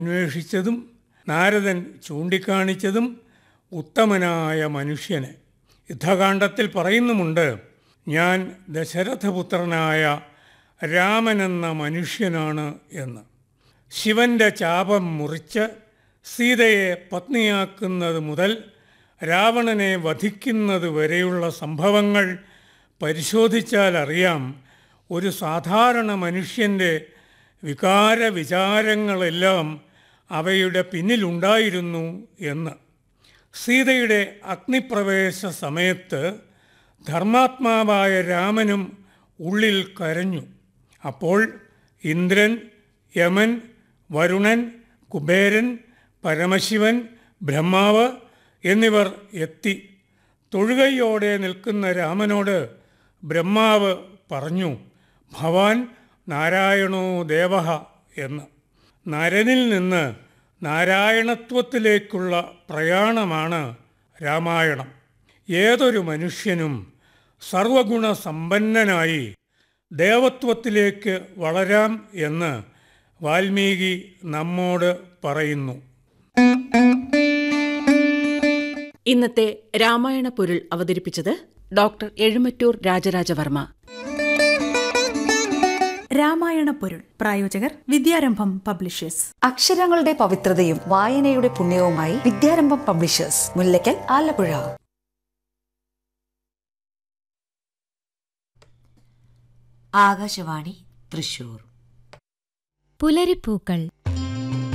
അന്വേഷിച്ചതും നാരദൻ ചൂണ്ടിക്കാണിച്ചതും ഉത്തമനായ മനുഷ്യനെ യുദ്ധകാണ്ഡത്തിൽ പറയുന്നുമുണ്ട് ഞാൻ ദശരഥപുത്രനായ രാമനെന്ന മനുഷ്യനാണ് എന്ന് ശിവന്റെ ചാപം മുറിച്ച് സീതയെ പത്നിയാക്കുന്നത് മുതൽ രാവണനെ വധിക്കുന്നത് വരെയുള്ള സംഭവങ്ങൾ പരിശോധിച്ചാൽ അറിയാം ഒരു സാധാരണ മനുഷ്യൻ്റെ വികാര വിചാരങ്ങളെല്ലാം അവയുടെ പിന്നിലുണ്ടായിരുന്നു എന്ന് സീതയുടെ അഗ്നിപ്രവേശ സമയത്ത് ധർമാത്മാവായ രാമനും ഉള്ളിൽ കരഞ്ഞു അപ്പോൾ ഇന്ദ്രൻ യമൻ വരുണൻ കുബേരൻ പരമശിവൻ ബ്രഹ്മാവ് എന്നിവർ എത്തി തൊഴുകയോടെ നിൽക്കുന്ന രാമനോട് ബ്രഹ്മാവ് പറഞ്ഞു ഭവാൻ നാരായണോ ദേവ എന്ന് നരനിൽ നിന്ന് നാരായണത്വത്തിലേക്കുള്ള പ്രയാണമാണ് രാമായണം ഏതൊരു മനുഷ്യനും സർവഗുണ സമ്പന്നനായി ദേവത്വത്തിലേക്ക് വളരാം എന്ന് വാൽമീകി നമ്മോട് പറയുന്നു ഇന്നത്തെ രാമായണ പൊരുൾ അവതരിപ്പിച്ചത് ഡോക്ടർ എഴുമറ്റൂർ രാജരാജവർമ്മ രാമായണ പൊരുൾ പ്രായോജകർ വിദ്യാരംഭം പബ്ലിഷേഴ്സ് അക്ഷരങ്ങളുടെ പവിത്രതയും വായനയുടെ പുണ്യവുമായി വിദ്യാരംഭം പബ്ലിഷേഴ്സ് മുല്ലയ്ക്കൽ ആലപ്പുഴ ആകാശവാണി തൃശൂർ പുലരിപ്പൂക്കൾ